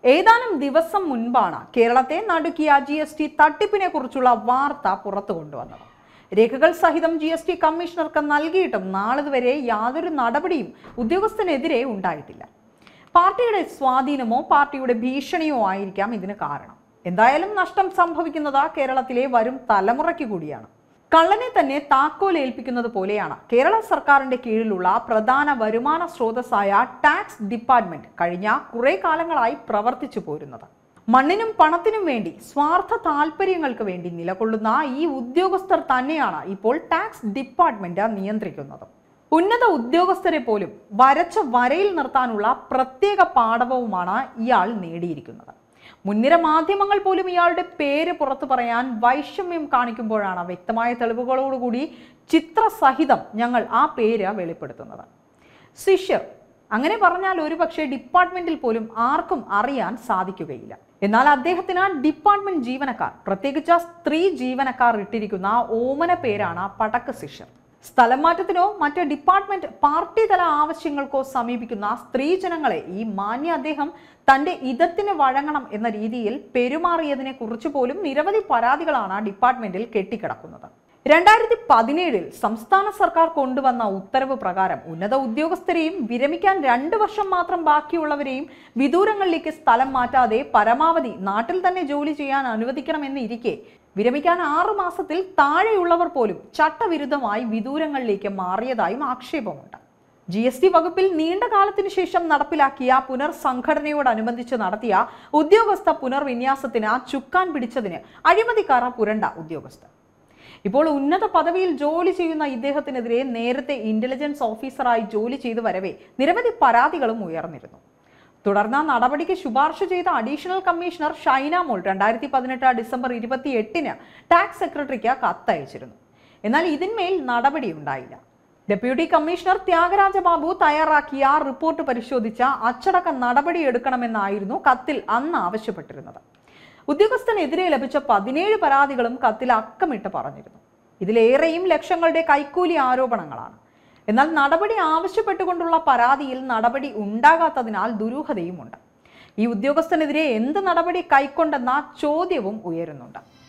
ഏതാനും ദിവസം മുൻപാണ് കേരളത്തെ നടുക്കിയ ജി എസ് ടി തട്ടിപ്പിനെ കുറിച്ചുള്ള വാർത്ത പുറത്തു കൊണ്ടുവന്നത് രേഖകൾ സഹിതം ജി എസ് ടി കമ്മീഷണർക്ക് നൽകിയിട്ടും നാളിതുവരെ യാതൊരു നടപടിയും ഉദ്യോഗസ്ഥനെതിരെ ഉണ്ടായിട്ടില്ല പാർട്ടിയുടെ സ്വാധീനമോ പാർട്ടിയുടെ ഭീഷണിയോ ആയിരിക്കാം ഇതിന് കാരണം എന്തായാലും നഷ്ടം സംഭവിക്കുന്നത് കേരളത്തിലെ വരും തലമുറയ്ക്ക് കൂടിയാണ് കള്ളനെ തന്നെ താക്കോൽ ഏൽപ്പിക്കുന്നത് പോലെയാണ് കേരള സർക്കാരിന്റെ കീഴിലുള്ള പ്രധാന വരുമാന സ്രോതസ്സായ ടാക്സ് ഡിപ്പാർട്ട്മെന്റ് കഴിഞ്ഞ കുറെ കാലങ്ങളായി പ്രവർത്തിച്ചു പോരുന്നത് മണ്ണിനും പണത്തിനും വേണ്ടി സ്വാർത്ഥ താല്പര്യങ്ങൾക്ക് വേണ്ടി നിലകൊള്ളുന്ന ഈ ഉദ്യോഗസ്ഥർ തന്നെയാണ് ഇപ്പോൾ ടാക്സ് ഡിപ്പാർട്ട്മെന്റ് നിയന്ത്രിക്കുന്നത് ഉന്നത ഉദ്യോഗസ്ഥരെ പോലും വരച്ച വരയിൽ നിർത്താനുള്ള പ്രത്യേക പാഠവുമാണ് ഇയാൾ നേടിയിരിക്കുന്നത് മുൻനിര മാധ്യമങ്ങൾ പോലും ഇയാളുടെ പേര് പുറത്തു പറയാൻ വൈഷമ്യം കാണിക്കുമ്പോഴാണ് വ്യക്തമായ തെളിവുകളോടുകൂടി ചിത്രസഹിതം ഞങ്ങൾ ആ പേര് വെളിപ്പെടുത്തുന്നത് ശിഷ്യർ അങ്ങനെ പറഞ്ഞാൽ ഒരുപക്ഷെ ഡിപ്പാർട്ട്മെന്റിൽ പോലും ആർക്കും അറിയാൻ സാധിക്കുകയില്ല എന്നാൽ അദ്ദേഹത്തിന് ഡിപ്പാർട്ട്മെന്റ് ജീവനക്കാർ പ്രത്യേകിച്ച് സ്ത്രീ ജീവനക്കാർ ഇട്ടിരിക്കുന്ന ഓമന പേരാണ് പടക്ക് ശിഷ്യർ സ്ഥലം മാറ്റത്തിനോ മറ്റ് ഡിപ്പാർട്ട്മെന്റ് പാർട്ടി തല ആവശ്യങ്ങൾക്കോ സമീപിക്കുന്ന സ്ത്രീജനങ്ങളെ ഈ മാന്യ അദ്ദേഹം തന്റെ ഇതത്തിന് വഴങ്ങണം എന്ന രീതിയിൽ പെരുമാറിയതിനെ കുറിച്ച് പോലും നിരവധി പരാതികളാണ് ഡിപ്പാർട്ട്മെന്റിൽ കെട്ടിക്കിടക്കുന്നത് രണ്ടായിരത്തി പതിനേഴിൽ സംസ്ഥാന സർക്കാർ കൊണ്ടുവന്ന ഉത്തരവ് പ്രകാരം ഉന്നത ഉദ്യോഗസ്ഥരെയും വിരമിക്കാൻ രണ്ടു വർഷം മാത്രം ബാക്കിയുള്ളവരെയും വിദൂരങ്ങളിലേക്ക് സ്ഥലം മാറ്റാതെ പരമാവധി നാട്ടിൽ തന്നെ ജോലി ചെയ്യാൻ അനുവദിക്കണമെന്നിരിക്കെ വിരമിക്കാൻ ആറു മാസത്തിൽ താഴെയുള്ളവർ പോലും ചട്ടവിരുദ്ധമായി വിദൂരങ്ങളിലേക്ക് മാറിയതായും ആക്ഷേപമുണ്ട് ജി എസ് ടി വകുപ്പിൽ നീണ്ട കാലത്തിനു ശേഷം നടപ്പിലാക്കിയ പുനർസംഘടനയോടനുബന്ധിച്ച് നടത്തിയ ഉദ്യോഗസ്ഥ പുനർവിന്യാസത്തിന് ചുക്കാൻ പിടിച്ചതിന് അഴിമതിക്കാർ പുരണ്ട ഉദ്യോഗസ്ഥർ ഇപ്പോൾ ഉന്നത പദവിയിൽ ജോലി ചെയ്യുന്ന ഇദ്ദേഹത്തിനെതിരെ നേരത്തെ ഇന്റലിജൻസ് ഓഫീസറായി ജോലി ചെയ്തു വരവെ നിരവധി പരാതികളും ഉയർന്നിരുന്നു തുടർന്ന് നടപടിക്ക് ശുപാർശ ചെയ്ത അഡീഷണൽ കമ്മീഷണർ ഷൈന മോൾ രണ്ടായിരത്തി പതിനെട്ട് ഡിസംബർ ഇരുപത്തി എട്ടിന് ടാക്സ് സെക്രട്ടറിക്ക് കത്തയച്ചിരുന്നു എന്നാൽ ഇതിന്മേൽ നടപടി ഉണ്ടായില്ല ഡെപ്യൂട്ടി കമ്മീഷണർ ത്യാഗരാജ ബാബു തയ്യാറാക്കിയ റിപ്പോർട്ട് പരിശോധിച്ച അച്ചടക്ക നടപടിയെടുക്കണമെന്നായിരുന്നു കത്തിൽ അന്ന് ആവശ്യപ്പെട്ടിരുന്നത് ഉദ്യോഗസ്ഥനെതിരെ ലഭിച്ച പതിനേഴ് പരാതികളും കത്തിൽ അക്കമിട്ട് പറഞ്ഞിരുന്നു ഇതിലേറെയും ലക്ഷങ്ങളുടെ കൈക്കൂലി ആരോപണങ്ങളാണ് എന്നാൽ നടപടി ആവശ്യപ്പെട്ടുകൊണ്ടുള്ള പരാതിയിൽ നടപടി ഉണ്ടാകാത്തതിനാൽ ദുരൂഹതയുമുണ്ട് ഈ ഉദ്യോഗസ്ഥനെതിരെ എന്ത് നടപടി കൈക്കൊണ്ടെന്ന ചോദ്യവും ഉയരുന്നുണ്ട്